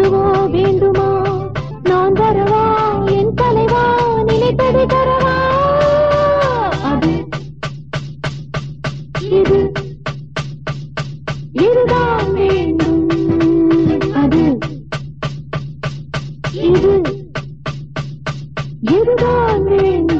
எதுவோ வேண்டுமா நான் வரவா என் தலைவா நினைத்ததை தரவா அது இது இதுதான் வேண்டும் அது இது இதுதான் வேண்டும்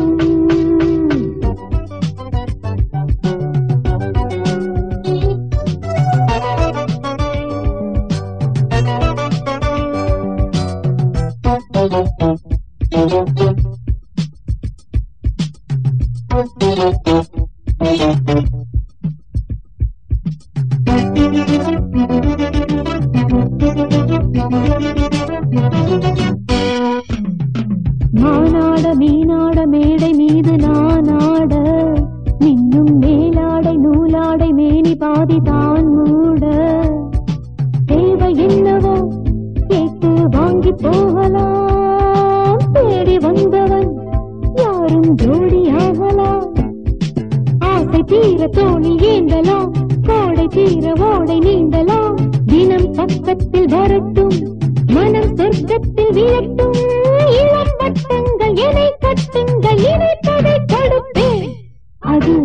மானாட மீனாட மேடை மீது நானாட மின்னும் மேலாடை நூலாடை மேனி பாதி தான் மூட தேவை என்னவோ கேட்டு வாங்கி போகலாம் தேடி வந்தவன் யாரும் ஜோடியாகலாம் ஆசை தீர தோணி ஏந்தலாம் கோடை தீர ஓடை நீந்தலாம் தினம் பக்கத்தில் வரட்டும் மனம் சொர்க்கத்தில் விழட்டும் இளம் வட்டங்கள் என்னை கட்டுங்கள் இணைப்பதை தடுப்பேன் அது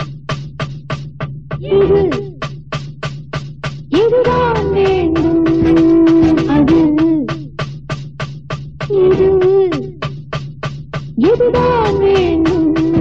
இது இதுதான் வேண்டும் அது இது இதுதான் வேண்டும்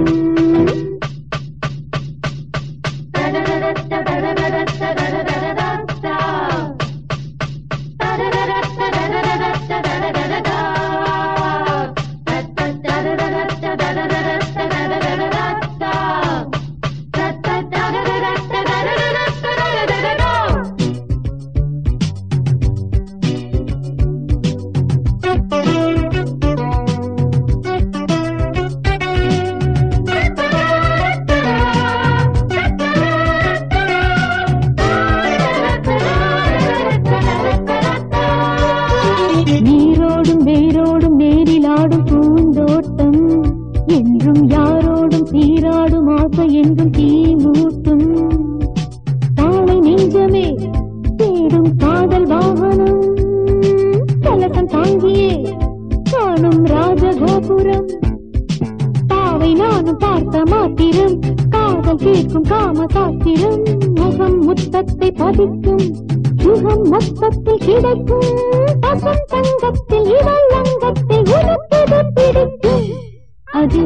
நீரோடும் வேரோடும் நேரிலாடும் பூந்தோட்டம் என்றும் யாரோடும் சீராடும் ஆசை என்றும் தீ மூட்டும் தாளை நெஞ்சமே தேடும் காதல் வாகனம் கலசம் தாங்கியே காணும் ராஜகோபுரம் பாவை நானும் பார்த்த மாத்திரம் காதல் கேட்கும் காம சாத்திரம் முகம் முத்தத்தை பதிக்கும் முகம் மொத்தத்தில் கிடைக்கும் பசம் தங்கத்தில் இவள் அங்கத்தில் உனக்கது பிடிக்கும் அது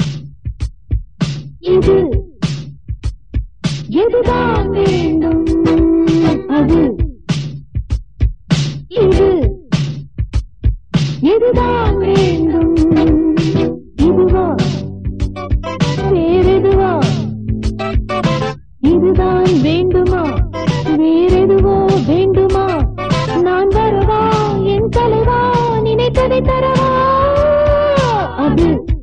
இது எதுதான் வேண்டும் அது இது எதுதான் வேண்டும் இதுவா வேறெதுவா இதுதான் வேண்டுமா வேறெதுவோ வேண்டுமா நான் வரவா என் தலைவா நினைத்ததை தரவா அது